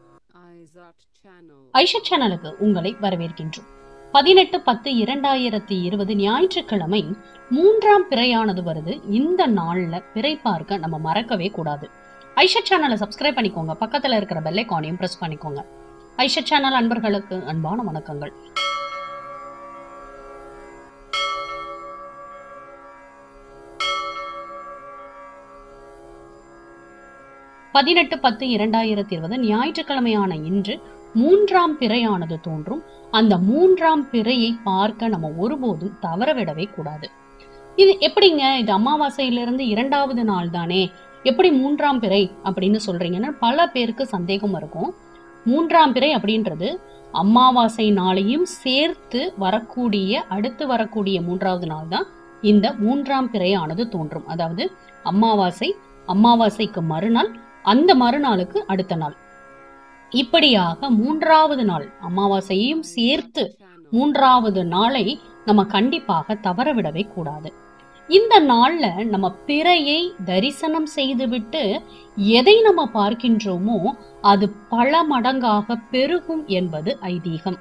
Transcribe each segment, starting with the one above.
Isaac Channel. Aisha சேனலுக்கு உங்களை வரவேற்கின்றோம் பதினெட்டு பத்து இரண்டாயிரத்தி இருபது ஞாயிற்றுக்கிழமை மூன்றாம் பிறையானது வருது இந்த நாள்ல பிறை பார்க்க நம்ம மறக்கவே கூடாது ஐஷா சேனலை சப்ஸ்கிரைப் பண்ணிக்கோங்க பக்கத்துல இருக்கிற பெல் ஐக்கானையும் பிரஸ் பண்ணிக்கோங்க ஐஷா சேனல் அன்பர்களுக்கு அன்பான வணக்கங்கள் பதினெட்டு பத்து இரண்டாயிரத்தி இருபது ஞாயிற்றுக்கிழமையான இன்று மூன்றாம் பிறையானது தோன்றும் அந்த மூன்றாம் பிறையை பார்க்க நம்ம ஒருபோதும் தவறவிடவே கூடாது இது எப்படிங்க இது அமாவாசையிலிருந்து இரண்டாவது நாள் தானே எப்படி மூன்றாம் பிறை அப்படின்னு சொல்றீங்கன்னா பல பேருக்கு சந்தேகம் இருக்கும் மூன்றாம் பிறை அப்படின்றது அமாவாசை நாளையும் சேர்த்து வரக்கூடிய அடுத்து வரக்கூடிய மூன்றாவது நாள் தான் இந்த மூன்றாம் பிறையானது தோன்றும் அதாவது அமாவாசை அமாவாசைக்கு மறுநாள் அந்த மறுநாளுக்கு அடுத்த நாள் இப்படியாக மூன்றாவது நாள் அமாவாசையையும் சேர்த்து மூன்றாவது நாளை நம்ம கண்டிப்பாக தவறவிடவே கூடாது இந்த நாள்ல நம்ம பிறையை தரிசனம் செய்துவிட்டு எதை நம்ம பார்க்கின்றோமோ அது பல மடங்காக பெருகும் என்பது ஐதீகம்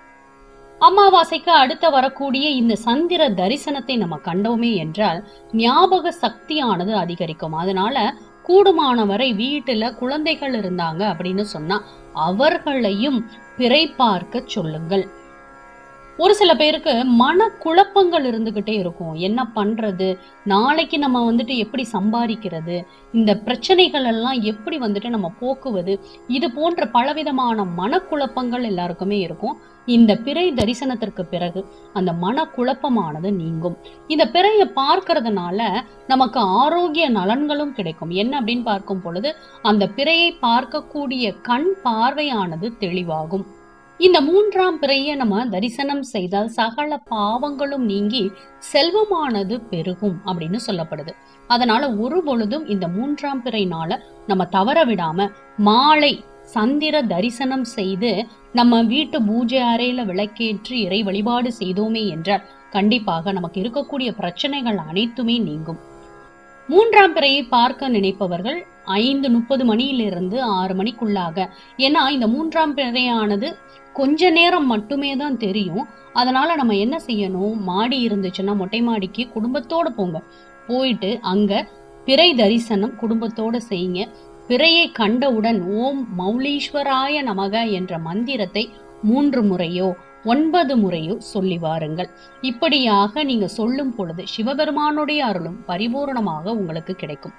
அமாவாசைக்கு அடுத்த வரக்கூடிய இந்த சந்திர தரிசனத்தை நம்ம கண்டோமே என்றால் ஞாபக சக்தியானது அதிகரிக்கும் அதனால கூடுமானவரை வீட்டுல குழந்தைகள் இருந்தாங்க அப்படின்னு சொன்னா அவர்களையும் பிறை பார்க்க சொல்லுங்கள் ஒரு சில பேருக்கு மன குழப்பங்கள் இருந்துகிட்டே இருக்கும் என்ன பண்றது நாளைக்கு நம்ம வந்துட்டு எப்படி சம்பாதிக்கிறது இந்த பிரச்சனைகள் எல்லாம் எப்படி வந்துட்டு நம்ம போக்குவது இது போன்ற பலவிதமான மனக்குழப்பங்கள் எல்லாருக்குமே இருக்கும் இந்த பிறை தரிசனத்திற்கு பிறகு அந்த மனக்குழப்பமானது நீங்கும் இந்த பிறையை பார்க்கறதுனால நமக்கு ஆரோக்கிய நலன்களும் கிடைக்கும் என்ன அப்படின்னு பார்க்கும் பொழுது அந்த பிறையை பார்க்கக்கூடிய கண் பார்வையானது தெளிவாகும் இந்த மூன்றாம் பிறையை நம்ம தரிசனம் செய்தால் சகல பாவங்களும் நீங்கி செல்வமானது பெருகும் அப்படின்னு சொல்லப்படுது அதனால ஒரு பொழுதும் இந்த மூன்றாம் பிறை நாள நம்ம தவற விடாம மாலை சந்திர தரிசனம் செய்து நம்ம வீட்டு பூஜை அறையில விளக்கேற்றி இறை வழிபாடு செய்தோமே என்றால் கண்டிப்பாக நமக்கு இருக்கக்கூடிய பிரச்சனைகள் அனைத்துமே நீங்கும் மூன்றாம் பிறையை பார்க்க நினைப்பவர்கள் ஐந்து முப்பது மணியிலிருந்து ஆறு மணிக்குள்ளாக ஏன்னா இந்த மூன்றாம் பிறையானது கொஞ்ச நேரம் மட்டுமே தான் தெரியும் அதனால நம்ம என்ன செய்யணும் மாடி இருந்துச்சுன்னா மொட்டை மாடிக்கு குடும்பத்தோட போங்க போயிட்டு அங்க பிறை தரிசனம் குடும்பத்தோட செய்யுங்க பிறையை கண்டவுடன் ஓம் மௌலீஸ்வராய நமக என்ற மந்திரத்தை மூன்று முறையோ ஒன்பது முறையோ சொல்லி வாருங்கள் இப்படியாக நீங்க சொல்லும் பொழுது சிவபெருமானுடைய அருளும் பரிபூரணமாக உங்களுக்கு கிடைக்கும்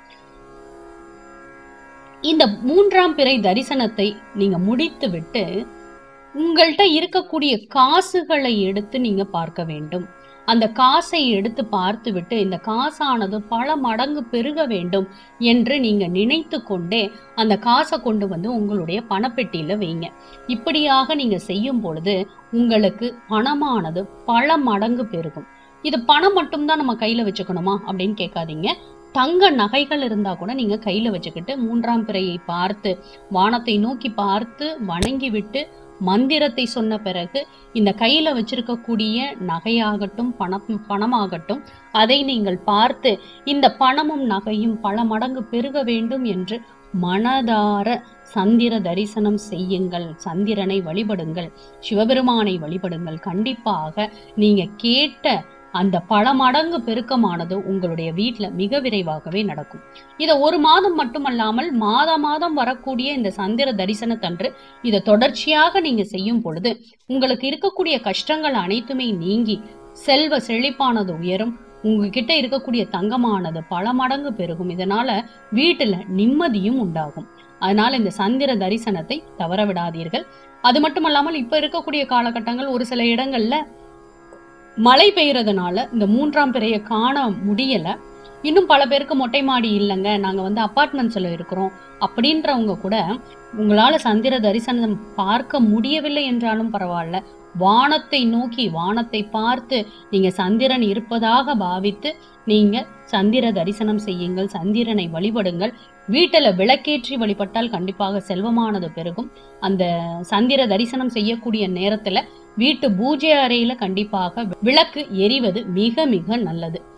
இந்த மூன்றாம் பிறை தரிசனத்தை நீங்க முடித்து விட்டு உங்கள்கிட்ட இருக்கக்கூடிய காசுகளை எடுத்து நீங்க பார்க்க வேண்டும் அந்த காசை எடுத்து பார்த்து விட்டு இந்த காசானது பல மடங்கு பெருக வேண்டும் என்று நீங்க நினைத்து கொண்டே அந்த காசை கொண்டு வந்து உங்களுடைய பணப்பெட்டியில வைங்க இப்படியாக நீங்க செய்யும் பொழுது உங்களுக்கு பணமானது பல மடங்கு பெருகும் இது பணம் மட்டும்தான் நம்ம கையில வச்சுக்கணுமா அப்படின்னு கேட்காதீங்க தங்க நகைகள் இருந்தா கூட நீங்க கையில வச்சுக்கிட்டு மூன்றாம் பிறையை பார்த்து வானத்தை நோக்கி பார்த்து வணங்கி விட்டு மந்திரத்தை சொன்ன பிறகு இந்த கையில வச்சிருக்கக்கூடிய நகையாகட்டும் பணம் பணமாகட்டும் அதை நீங்கள் பார்த்து இந்த பணமும் நகையும் பல மடங்கு பெருக வேண்டும் என்று மனதார சந்திர தரிசனம் செய்யுங்கள் சந்திரனை வழிபடுங்கள் சிவபெருமானை வழிபடுங்கள் கண்டிப்பாக நீங்க கேட்ட அந்த பல மடங்கு பெருக்கமானது உங்களுடைய வீட்டுல மிக விரைவாகவே நடக்கும் இதை ஒரு மாதம் மட்டுமல்லாமல் மாத மாதம் வரக்கூடிய இந்த சந்திர தரிசனத்தன்று இதை தொடர்ச்சியாக நீங்க செய்யும் பொழுது உங்களுக்கு இருக்கக்கூடிய கஷ்டங்கள் அனைத்துமே நீங்கி செல்வ செழிப்பானது உயரும் உங்ககிட்ட இருக்கக்கூடிய தங்கமானது பல மடங்கு பெருகும் இதனால வீட்டுல நிம்மதியும் உண்டாகும் அதனால இந்த சந்திர தரிசனத்தை தவற விடாதீர்கள் அது மட்டுமல்லாமல் இப்ப இருக்கக்கூடிய காலகட்டங்கள் ஒரு சில இடங்கள்ல மழை பெய்யறதுனால இந்த மூன்றாம் பிறையை காண முடியல இன்னும் பல பேருக்கு மொட்டை மாடி இல்லைங்க நாங்க வந்து அப்பார்ட்மெண்ட்ஸ்ல இருக்கிறோம் அப்படின்றவங்க கூட உங்களால சந்திர தரிசனம் பார்க்க முடியவில்லை என்றாலும் பரவாயில்ல வானத்தை நோக்கி வானத்தை பார்த்து நீங்க சந்திரன் இருப்பதாக பாவித்து நீங்க சந்திர தரிசனம் செய்யுங்கள் சந்திரனை வழிபடுங்கள் வீட்டுல விளக்கேற்றி வழிபட்டால் கண்டிப்பாக செல்வமானது பெருகும் அந்த சந்திர தரிசனம் செய்யக்கூடிய நேரத்துல வீட்டு பூஜை அறையில கண்டிப்பாக விளக்கு எரிவது மிக மிக நல்லது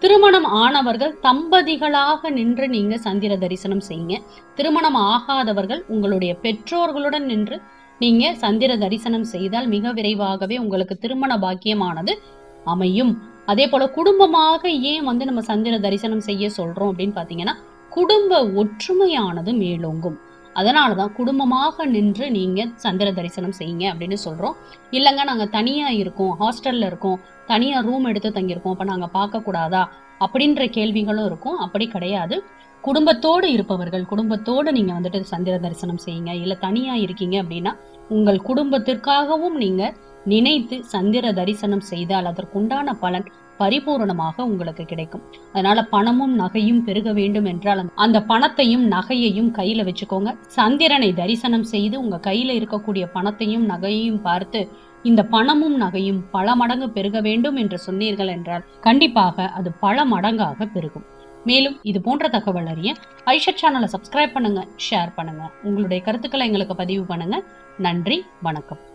திருமணம் ஆனவர்கள் தம்பதிகளாக நின்று நீங்க சந்திர தரிசனம் செய்யுங்க திருமணம் ஆகாதவர்கள் உங்களுடைய பெற்றோர்களுடன் நின்று நீங்க சந்திர தரிசனம் செய்தால் மிக விரைவாகவே உங்களுக்கு திருமண பாக்கியமானது அமையும் அதே போல குடும்பமாக ஏன் வந்து நம்ம சந்திர தரிசனம் செய்ய சொல்றோம் அப்படின்னு பாத்தீங்கன்னா குடும்ப ஒற்றுமையானது மேலோங்கும் அதனாலதான் குடும்பமாக நின்று நீங்க சந்திர தரிசனம் செய்யுங்க அப்படின்னு சொல்றோம் இல்லைங்க நாங்க தனியா இருக்கோம் ஹாஸ்டல்ல இருக்கோம் தனியா ரூம் எடுத்து தங்கியிருக்கோம் அப்ப நாங்க பார்க்க கூடாதா அப்படின்ற கேள்விகளும் இருக்கும் அப்படி கிடையாது குடும்பத்தோடு இருப்பவர்கள் குடும்பத்தோடு நீங்க வந்துட்டு சந்திர தரிசனம் செய்யுங்க இல்ல தனியா இருக்கீங்க அப்படின்னா உங்கள் குடும்பத்திற்காகவும் நீங்க நினைத்து சந்திர தரிசனம் செய்தால் அதற்குண்டான பலன் பரிபூரணமாக உங்களுக்கு கிடைக்கும் அதனால பணமும் நகையும் பெருக வேண்டும் என்றால் அந்த- அந்த பணத்தையும் நகையையும் கையில வச்சுக்கோங்க சந்திரனை தரிசனம் செய்து உங்க கையில இருக்கக்கூடிய பணத்தையும் நகையையும் பார்த்து இந்த பணமும் நகையும் பல மடங்கு பெருக வேண்டும் என்று சொன்னீர்கள் என்றால் கண்டிப்பாக அது பல மடங்காக பெருகும் மேலும் இது போன்ற தகவல் அறிய ஐஷா சேனலை சப்ஸ்கிரைப் பண்ணுங்க ஷேர் பண்ணுங்க உங்களுடைய கருத்துக்களை எங்களுக்கு பதிவு பண்ணுங்க நன்றி வணக்கம்